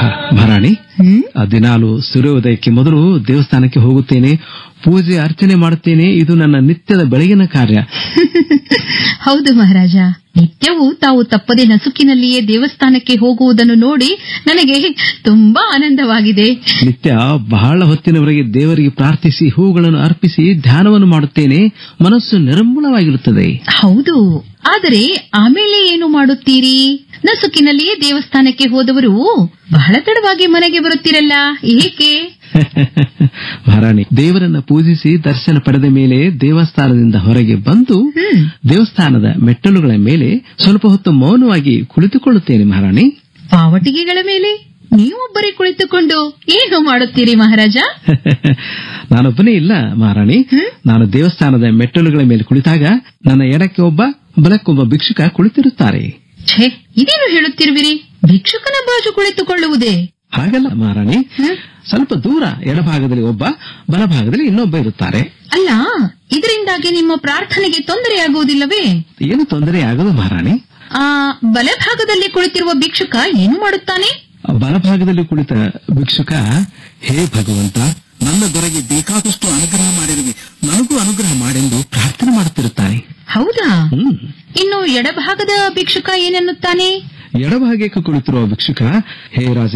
ಮಹಾರಾಣಿ ಹ್ಮ್ ಆ ದಿನಾಲು ಸೂರ್ಯೋದಯಕ್ಕೆ ಮೊದಲು ದೇವಸ್ಥಾನಕ್ಕೆ ಹೋಗುತ್ತೇನೆ ಪೂಜೆ ಅರ್ಚನೆ ಮಾಡುತ್ತೇನೆ ಇದು ನನ್ನ ನಿತ್ಯದ ಬೆಳಗಿನ ಕಾರ್ಯ ಹೌದು ಮಹಾರಾಜ ನಿತ್ಯವೂ ತಾವು ತಪ್ಪದೆ ನಸುಕಿನಲ್ಲಿಯೇ ದೇವಸ್ಥಾನಕ್ಕೆ ಹೋಗುವುದನ್ನು ನೋಡಿ ನನಗೆ ತುಂಬಾ ಆನಂದವಾಗಿದೆ ನಿತ್ಯ ಬಹಳ ಹೊತ್ತಿನವರೆಗೆ ದೇವರಿಗೆ ಪ್ರಾರ್ಥಿಸಿ ಹೂಗಳನ್ನು ಅರ್ಪಿಸಿ ಧ್ಯಾನವನ್ನು ಮಾಡುತ್ತೇನೆ ಮನಸ್ಸು ನಿರ್ಮೂಲವಾಗಿರುತ್ತದೆ ಹೌದು ಆದರೆ ಆಮೇಲೆ ಏನು ಮಾಡುತ್ತೀರಿ ನಸುಕಿನಲ್ಲಿಯೇ ದೇವಸ್ಥಾನಕ್ಕೆ ಹೋದವರು ಬಹಳ ತಡವಾಗಿ ಮನೆಗೆ ಬರುತ್ತೀರಲ್ಲ ಏಕೆ ಮಹಾರಾಣಿ ದೇವರನ್ನ ಪೂಜಿಸಿ ದರ್ಶನ ಪಡೆದ ಮೇಲೆ ದೇವಸ್ಥಾನದಿಂದ ಹೊರಗೆ ಬಂದು ಹ್ಮ್ ದೇವಸ್ಥಾನದ ಮೆಟ್ಟಲುಗಳ ಮೇಲೆ ಸ್ವಲ್ಪ ಹೊತ್ತು ಮೌನವಾಗಿ ಕುಳಿತುಕೊಳ್ಳುತ್ತೇನೆ ಮಹಾರಾಣಿ ಪಾವಟಿಗೆಗಳ ಮೇಲೆ ನೀವೊಬ್ಬರೇ ಕುಳಿತುಕೊಂಡು ಏನು ಮಾಡುತ್ತೀರಿ ಮಹಾರಾಜ ನಾನೊಬ್ಬನೇ ಇಲ್ಲ ಮಹಾರಾಣಿ ಹ್ಮ್? ನಾನು ದೇವಸ್ಥಾನದ ಮೆಟ್ಟಲುಗಳ ಮೇಲೆ ಕುಳಿತಾಗ ನನ್ನ ಎಡಕ್ಕೆ ಒಬ್ಬ ಬಲಕ್ಕೊಬ್ಬ ಭಿಕ್ಷುಕ ಕುಳಿತಿರುತ್ತಾರೆ ಛೇ ಇದೇನು ಹೇಳುತ್ತಿರುವಿರಿ ಭಿಕ್ಷುಕನ ಬಾಜು ಕುಳಿತುಕೊಳ್ಳುವುದೇ ಹಾಗಲ್ಲ ಮಹಾರಾಣಿ ಹ್ಮ್? ಸ್ವಲ್ಪ ದೂರ ಎಡಭಾಗದಲ್ಲಿ ಒಬ್ಬ ಬಲಭಾಗದಲ್ಲಿ ಇನ್ನೊಬ್ಬ ಇರುತ್ತಾರೆ ಅಲ್ಲ ಇದರಿಂದಾಗಿ ನಿಮ್ಮ ಪ್ರಾರ್ಥನೆಗೆ ತೊಂದರೆಯಾಗುವುದಿಲ್ಲವೇ ಏನು ತೊಂದರೆ ಆಗದು ಮಹಾರಾಣಿ ಆ ಬಲಭಾಗದಲ್ಲಿ ಕುಳಿತಿರುವ ಭಿಕ್ಷುಕ ಏನು ಮಾಡುತ್ತಾನೆ ಬಲಭಾಗದಲ್ಲಿ ಕುಳಿತ ಭಿಕ್ಷುಕ ಹೇ ಭಗವಂತ ನನ್ನ ದೊರೆಗೆ ಬೇಕಾದಷ್ಟು ಅನುಗ್ರಹ ಮಾಡಿರುವೆ ನನಗೂ ಅನುಗ್ರಹ ಮಾಡೆಂದು ಪ್ರಾರ್ಥನೆ ಮಾಡುತ್ತಿರುತ್ತಾನೆ ಹೌದಾ ಹ್ಮ್ ಇನ್ನು ಎಡಭಾಗದ ಭಿಕ್ಷುಕ ಏನೆನ್ನುತ್ತಾನೆ ಎಡಭಾಗಕ್ಕೆ ಕುಳಿತಿರುವ ಭಿಕ್ಷುಕ ಹೇ ರಾಜ